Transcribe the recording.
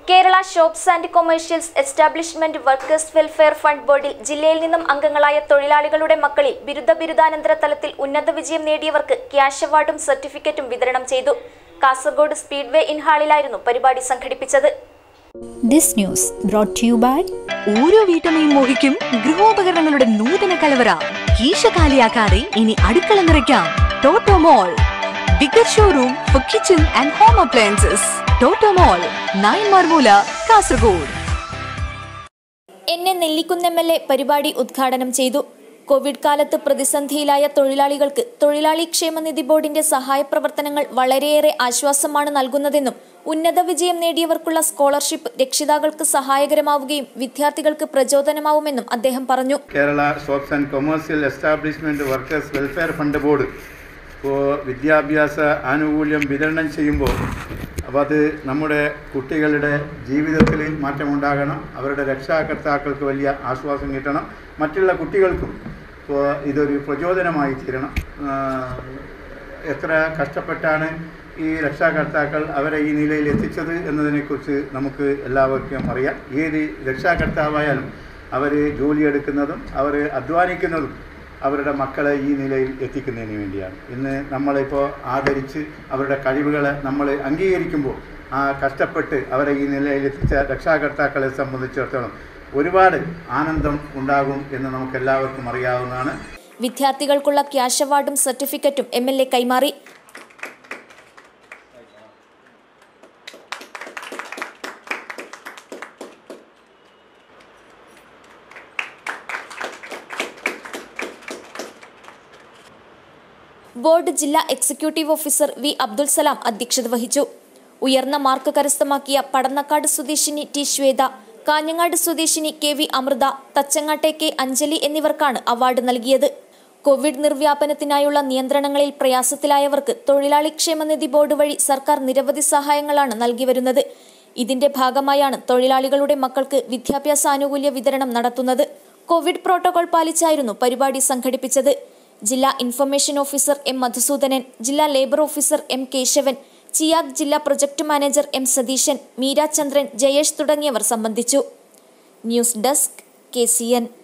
Kerala shops and commercials establishment workers welfare fund ബോർഡിൽ ജില്ലയിൽ നിന്നും അംഗങ്ങളായ തൊഴിലാളികളുടെ മക്കളിൽ ബിരുദ ബിരുദാനന്തര തലത്തിൽ ഉന്നത വിജയം നേടിയവർക്ക് ക്യാഷ് അവാർഡും സർട്ടിഫിക്കറ്റും വിതരണം ചെയ്തു കാസർഗോഡ് സ്പീഡ്വേ ഇൻ ഹാളിലായിരുന്നു പരിപാടി സംഘടിപ്പിച്ചത് this news brought to you by ഓരോ വീട്ടമ്മയും മോഹിക്കും ഗൃഹോപകരണങ്ങളുടെ നൂതന കലവറ കീശ കാലിയാക്കാതെ ഇനി അടുക്കള നിറയ്ക്കാം Toto mall bigger showroom for kitchen and home appliances Toto mall nine മർമൂല കാസർഗോഡ് എന്നെ നെല്ലിക്കുന്ന് എം എൽ എ പരിപാടി ഉദ്ഘാടനം ചെയ്തു കോവിഡ് കാലത്ത് പ്രതിസന്ധിയിലായ തൊഴിലാളികൾക്ക് തൊഴിലാളി ക്ഷേമനിധി ബോർഡിന്റെ സഹായ പ്രവർത്തനങ്ങൾ വളരെയേറെ ആശ്വാസമാണ് നൽകുന്നതെന്നും ഉന്നത വിജയം നേടിയവർക്കുള്ള സ്കോളർഷിപ്പ് രക്ഷിതാക്കൾക്ക് സഹായകരമാവുകയും വിദ്യാർത്ഥികൾക്ക് പ്രചോദനമാവുമെന്നും അദ്ദേഹം പറഞ്ഞു Kerala shops and commercial establishment workers welfare fund board ഇപ്പോൾ വിദ്യാഭ്യാസ ആനുകൂല്യം വിതരണം ചെയ്യുമ്പോൾ അപ്പോൾ അത് നമ്മുടെ കുട്ടികളുടെ ജീവിതത്തിൽ മാറ്റമുണ്ടാകണം അവരുടെ രക്ഷാകർത്താക്കൾക്ക് വലിയ ആശ്വാസം കിട്ടണം മറ്റുള്ള കുട്ടികൾക്കും ഇപ്പോൾ ഇതൊരു പ്രചോദനമായി തീരണം ആ, എത്ര കഷ്ടപ്പെട്ടാണ് ഈ രക്ഷാകർത്താക്കൾ അവരെ ഈ നിലയിൽ എത്തിച്ചത് എന്നതിനെക്കുറിച്ച് നമുക്ക് എല്ലാവർക്കും അറിയാം ഏത് രക്ഷാകർത്താവായാലും അവർ ജോലിയെടുക്കുന്നതും അവർ അധ്വാനിക്കുന്നതും അവരുടെ മക്കളെ ഈ നിലയിൽ എത്തിക്കുന്നതിന് വേണ്ടിയാണ് ഇന്ന് നമ്മളിപ്പോൾ ആദരിച്ച് അവരുടെ കഴിവുകളെ നമ്മൾ അംഗീകരിക്കുമ്പോൾ ആ കഷ്ടപ്പെട്ട് അവരെ ഈ നിലയിൽ എത്തിച്ച രക്ഷാകർത്താക്കളെ സംബന്ധിച്ചിടത്തോളം ഒരുപാട് ആനന്ദം ഉണ്ടാകും എന്ന് നമുക്ക് എല്ലാവർക്കും അറിയാവുന്നതാണ് വിദ്യാർത്ഥികൾക്കുള്ള ക്യാഷ് അവാർഡും സർട്ടിഫിക്കറ്റും എം എൽ എ കൈമാറി ബോർഡ് ജില്ലാ executive officer V Abdul Salam അധ്യക്ഷത വഹിച്ചു ഉയർന്ന മാർക്ക് കരസ്ഥമാക്കിയ പടന്നക്കാട് സ്വദേശിനി ടി ശ്വേത കാഞ്ഞങ്ങാട് സ്വദേശിനി കെ വി അമൃത തച്ചങ്ങാട്ടെ കെ അഞ്ജലി എന്നിവർക്കാണ് അവാർഡ് നൽകിയത് കോവിഡ് നിർവ്യാപനത്തിനായുള്ള നിയന്ത്രണങ്ങളിൽ പ്രയാസത്തിലായവർക്ക് തൊഴിലാളി ക്ഷേമനിധി ബോർഡ് വഴി സർക്കാർ നിരവധി സഹായങ്ങളാണ് നൽകി വരുന്നത് ഇതിന്റെ ഭാഗമായാണ് തൊഴിലാളികളുടെ മക്കൾക്ക് വിദ്യാഭ്യാസ ആനുകൂല്യ വിതരണം നടത്തുന്നത് കോവിഡ് പ്രോട്ടോകോൾ പാലിച്ചായിരുന്നു പരിപാടി സംഘടിപ്പിച്ചത് ജില്ലാ ഇൻഫർമേഷൻ ഓഫീസർ എം മധുസൂദനൻ ജില്ലാ ലേബർ ഓഫീസർ എം കേശവൻ ചിയാഗ് ജില്ലാ project manager M Satheesan Meera Chandran Jayesh തുടങ്ങിയവർ സംബന്ധിച്ചു news desk K C N